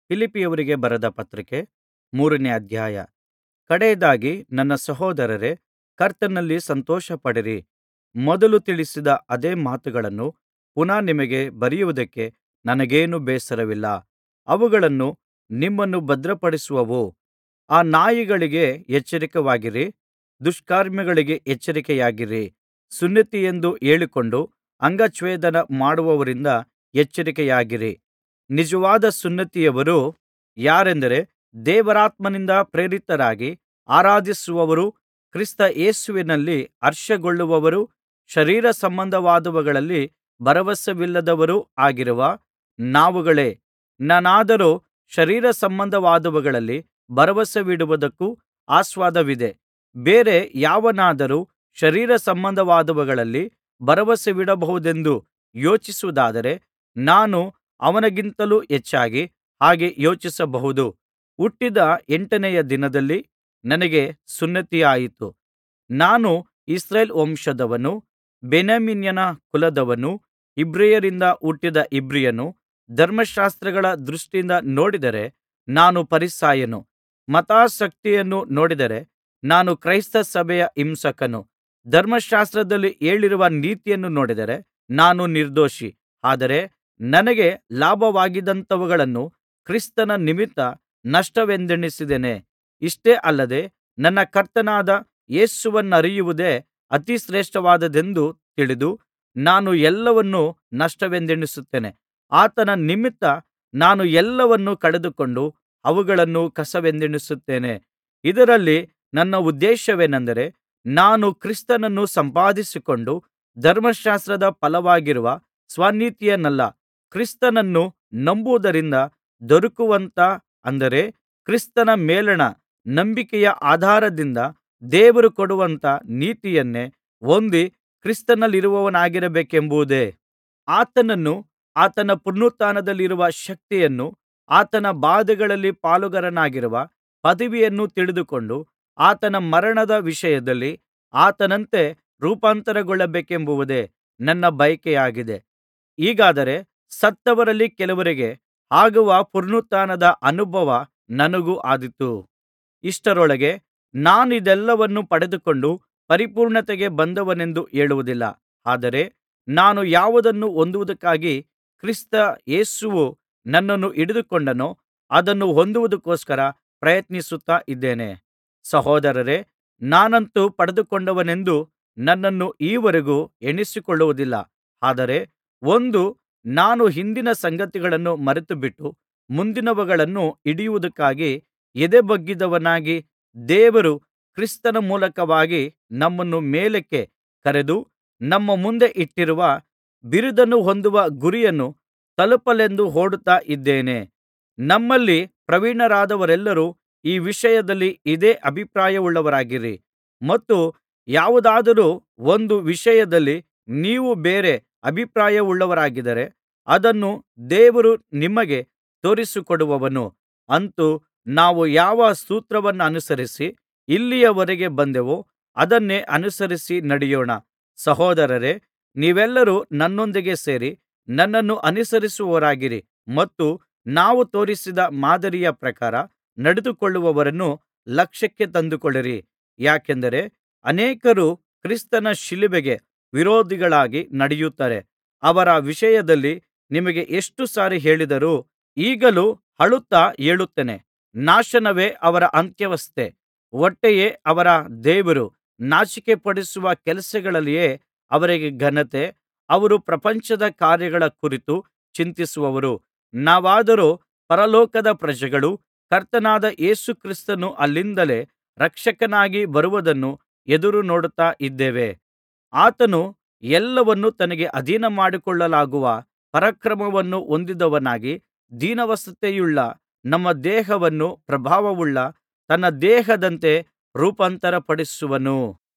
ಫಿಲಿಪ್ಪಿಯವರಿಗೆ ಬರೆದ ಪತ್ರಿಕೆ ಮೂರನೇ ಅಧ್ಯಾಯ ಕಡೆಯದಾಗಿ ನನ್ನ ಸಹೋದರರೇ ಕರ್ತನಲ್ಲಿ ಸಂತೋಷಪಡಿರಿ ಮೊದಲು ತಿಳಿಸಿದ ಅದೇ ಮಾತುಗಳನ್ನು ಪುನಃ ನಿಮಗೆ ಬರೆಯುವುದಕ್ಕೆ ನನಗೇನೂ ಬೇಸರವಿಲ್ಲ ಅವುಗಳು ನಿಮ್ಮನ್ನು ಭದ್ರಪಡಿಸುವವು ಆ ನಾಯಿಗಳಿಗೆ ಎಚ್ಚರಿಕೆಯಾಗಿರಿ ದುಷ್ಕರ್ಮಿಗಳಿಗೆ ಎಚ್ಚರಿಕೆಯಾಗಿರಿ ಸುನ್ನತಿಯೆಂದು ಹೇಳಿಕೊಂಡು ಅಂಗಚ್ಛೇದನ ಮಾಡುವವರಿಂದ ಎಚ್ಚರಿಕೆಯಾಗಿರಿ ನಿಜವಾದ ಸುನ್ನತಿಯವರು ಯಾರೆಂದರೆ ದೇವರಾತ್ಮನಿಂದ ಪ್ರೇರಿತರಾಗಿ ಆರಾಧಿಸುವವರೂ ಕ್ರಿಸ್ತ ಯೇಸುವಿನಲ್ಲಿ ಹರ್ಷಗೊಳ್ಳುವವರೂ ಶರೀರ ಸಂಬಂಧವಾದವುಗಳಲ್ಲಿ ಭರವಸವಿಲ್ಲದವರೂ ಆಗಿರುವ ನಾವುಗಳೇ ನಾನಾದರೋ ಶರೀರ ಸಂಬಂಧವಾದವುಗಳಲ್ಲಿ ಭರವಸವಿಡುವುದಕ್ಕೂ ಆಸ್ಪದವಿದೆ ಬೇರೆ ಯಾವನಾದರೂ ಶರೀರ ಸಂಬಂಧವಾದವುಗಳಲ್ಲಿ ಭರವಸವಿಡಬಹುದೆಂದು ಯೋಚಿಸುವುದಾದರೆ ನಾನು ಅವನಿಗಿಂತಲೂ ಹೆಚ್ಚಾಗಿ ಹಾಗೆ ಯೋಚಿಸಬಹುದು ಹುಟ್ಟಿದ ಎಂಟನೆಯ ದಿನದಲ್ಲಿ ನನಗೆ ಸುನ್ನತಿಯಾಯಿತು ನಾನು ಇಸ್ರಾಯೇಲ್ ವಂಶದವನು ಬೆನ್ಯಾಮೀನನ ಕುಲದವನು ಇಬ್ರಿಯರಿಂದ ಹುಟ್ಟಿದ ಇಬ್ರಿಯನು ಧರ್ಮಶಾಸ್ತ್ರಗಳ ದೃಷ್ಟಿಯಿಂದ ನೋಡಿದರೆ ನಾನು ಫರಿಸಾಯನು ಮತಾಸಕ್ತಿಯನ್ನು ನೋಡಿದರೆ ನಾನು ಕ್ರೈಸ್ತ ಸಭೆಯ ಹಿಂಸಕನು ಧರ್ಮಶಾಸ್ತ್ರದಲ್ಲಿ ಹೇಳಿರುವ ನೀತಿಯನ್ನು ನೋಡಿದರೆ ನಾನು ನಿರ್ದೋಷಿ ಆದರೆ ನನಗೆ ಲಾಭವಾಗಿದ್ದಂಥವುಗಳನ್ನು ಕ್ರಿಸ್ತನ ನಿಮಿತ್ತ ನಷ್ಟವೆಂದೆಣಿಸಿದ್ದೇನೆ ಇಷ್ಟೇ ಅಲ್ಲದೆ ನನ್ನ ಕರ್ತನಾದ ಯೇಸುವನ್ನರಿಯುವುದೇ ಅತಿ ಶ್ರೇಷ್ಠವಾದದ್ದೆಂದು ತಿಳಿದು ನಾನು ಎಲ್ಲವನ್ನೂ ನಷ್ಟವೆಂದೆಣಿಸುತ್ತೇನೆ ಆತನ ನಿಮಿತ್ತ ನಾನು ಎಲ್ಲವನ್ನೂ ಕಳೆದುಕೊಂಡು ಅವುಗಳನ್ನು ಕಸವೆಂದೆಣಿಸುತ್ತೇನೆ ಇದರಲ್ಲಿ ನನ್ನ ಉದ್ದೇಶವೇನೆಂದರೆ ನಾನು ಕ್ರಿಸ್ತನನ್ನು ಸಂಪಾದಿಸಿಕೊಂಡು ಧರ್ಮಶಾಸ್ತ್ರದ ಫಲವಾಗಿರುವ ಸ್ವನೀತಿಯನ್ನಲ್ಲ ಕ್ರಿಸ್ತನನ್ನು ನಂಬುವುದರಿಂದ ದೊರಕುವಂಥ ಅಂದರೆ ಕ್ರಿಸ್ತನ ಮೇಲಣ ನಂಬಿಕೆಯ ಆಧಾರದಿಂದ ದೇವರು ಕೊಡುವಂಥ ನೀತಿಯನ್ನೇ ಹೊಂದಿ ಕ್ರಿಸ್ತನಲ್ಲಿರುವವನಾಗಿರಬೇಕೆಂಬುದೇ ಆತನನ್ನು ಆತನ ಪುನರುತ್ಥಾನದಲ್ಲಿರುವ ಶಕ್ತಿಯನ್ನು ಆತನ ಬಾಧೆಗಳಲ್ಲಿ ಪಾಲುಗಾರನಾಗಿರುವ ಪದವಿಯನ್ನು ತಿಳಿದುಕೊಂಡು ಆತನ ಮರಣದ ವಿಷಯದಲ್ಲಿ ಆತನಂತೆ ರೂಪಾಂತರಗೊಳ್ಳಬೇಕೆಂಬುದೇ ನನ್ನ ಬಯಕೆಯಾಗಿದೆ ಹೀಗಾದರೆ ಸತ್ತವರಲ್ಲಿ ಕೆಲವರಿಗೆ ಆಗುವ ಪುನರುತ್ಥಾನದ ಅನುಭವ ನನಗೂ ಆದೀತು ಇಷ್ಟರೊಳಗೆ ನಾನಿದೆಲ್ಲವನ್ನು ಪಡೆದುಕೊಂಡು ಪರಿಪೂರ್ಣತೆಗೆ ಬಂದವನೆಂದು ಹೇಳುವುದಿಲ್ಲ ಆದರೆ ನಾನು ಯಾವುದನ್ನು ಹೊಂದುವುದಕ್ಕಾಗಿ ಕ್ರಿಸ್ತ ಯೇಸುವು ನನ್ನನ್ನು ಹಿಡಿದುಕೊಂಡನೋ ಅದನ್ನು ಹೊಂದುವುದಕ್ಕೋಸ್ಕರ ಪ್ರಯತ್ನಿಸುತ್ತಾ ಇದ್ದೇನೆ ಸಹೋದರರೇ ನಾನಂತೂ ಪಡೆದುಕೊಂಡವನೆಂದು ನನ್ನನ್ನು ಈವರೆಗೂ ಎಣಿಸಿಕೊಳ್ಳುವುದಿಲ್ಲ ಆದರೆ ಒಂದು ನಾನು ಹಿಂದಿನ ಸಂಗತಿಗಳನ್ನು ಮರೆತುಬಿಟ್ಟು ಮುಂದಿನವುಗಳನ್ನು ಹಿಡಿಯುವುದಕ್ಕಾಗಿ ಎದೆಬೊಗ್ಗಿದವನಾಗಿ ದೇವರು ಕ್ರಿಸ್ತನ ಮೂಲಕವಾಗಿ ನಮ್ಮನ್ನು ಮೇಲಕ್ಕೆ ಕರೆದು ನಮ್ಮ ಮುಂದೆ ಇಟ್ಟಿರುವ ಬಿರುದನ್ನು ಹೊಂದುವ ಗುರಿಯನ್ನು ತಲುಪಲೆಂದು ಓಡುತ್ತಾ ಇದ್ದೇನೆ ನಮ್ಮಲ್ಲಿ ಪ್ರವೀಣರಾದವರೆಲ್ಲರೂ ಈ ವಿಷಯದಲ್ಲಿ ಇದೇ ಅಭಿಪ್ರಾಯವುಳ್ಳವರಾಗಿರಿ ಮತ್ತು ಯಾವುದಾದರೂ ಒಂದು ವಿಷಯದಲ್ಲಿ ನೀವು ಬೇರೆ ಅಭಿಪ್ರಾಯವುಳ್ಳವರಾಗಿದ್ದರೆ ಅದನ್ನು ದೇವರು ನಿಮಗೆ ತೋರಿಸಿಕೊಡುವನು ಅಂತು ನಾವು ಯಾವ ಸೂತ್ರವನ್ನನುಸರಿಸಿ ಇಲ್ಲಿಯವರೆಗೆ ಬಂದೆವೋ ಅದನ್ನೇ ಅನುಸರಿಸಿ ನಡೆಯೋಣ ಸಹೋದರರೇ ನೀವೆಲ್ಲರೂ ನನ್ನೊಂದಿಗೆ ಸೇರಿ ನನ್ನನ್ನು ಅನುಸರಿಸುವವರಾಗಿರಿ ಮತ್ತು ನಾವು ತೋರಿಸಿದ ಮಾದರಿಯ ಪ್ರಕಾರ ನಡೆದುಕೊಳ್ಳುವವರನ್ನು ಲಕ್ಷ್ಯಕ್ಕೆ ತಂದುಕೊಳ್ಳಿರಿ ಯಾಕೆಂದರೆ ಅನೇಕರು ಕ್ರಿಸ್ತನ ಶಿಲುಬೆಗೆ ವಿರೋಧಿಗಳಾಗಿ ನಡೆಯುತ್ತಾರೆ ಅವರ ವಿಷಯದಲ್ಲಿ ನಿಮಗೆ ಎಷ್ಟು ಸಾರಿ ಹೇಳಿದರೂ ಈಗಲೂ ಅಳುತ್ತಾ ಹೇಳುತ್ತೇನೆ ನಾಶನವೇ ಅವರ ಅಂತ್ಯಾವಸ್ಥೆ ಹೊಟ್ಟೆಯೇ ಅವರ ದೇವರು ನಾಚಿಕೆಪಡಿಸುವ ಕೆಲಸಗಳಲ್ಲಿಯೇ ಅವರಿಗೆ ಘನತೆ ಅವರು ಪ್ರಪಂಚದ ಕಾರ್ಯಗಳ ಕುರಿತು ಚಿಂತಿಸುವವರು ನಾವಾದರೋ ಪರಲೋಕದ ಪ್ರಜೆಗಳು ಕರ್ತನಾದ ಯೇಸು ಕ್ರಿಸ್ತನು ಅಲ್ಲಿಂದಲೇ ರಕ್ಷಕನಾಗಿ ಬರುವುದನ್ನು ಎದುರುನೋಡುತ್ತಾ ಇದ್ದೇವೆ ಆತನು ಎಲ್ಲವನ್ನೂ ತನಗೆ ಅಧೀನಮಾಡಿಕೊಳ್ಳಲಾಗುವ ಪರಾಕ್ರಮವನ್ನು ಹೊಂದಿದವನಾಗಿ ದೀನಾವಸ್ಥೆಯುಳ್ಳ ನಮ್ಮ ದೇಹವನ್ನು ಪ್ರಭಾವವುಳ್ಳ ತನ್ನ ದೇಹದಂತೆ ರೂಪಾಂತರಪಡಿಸುವನು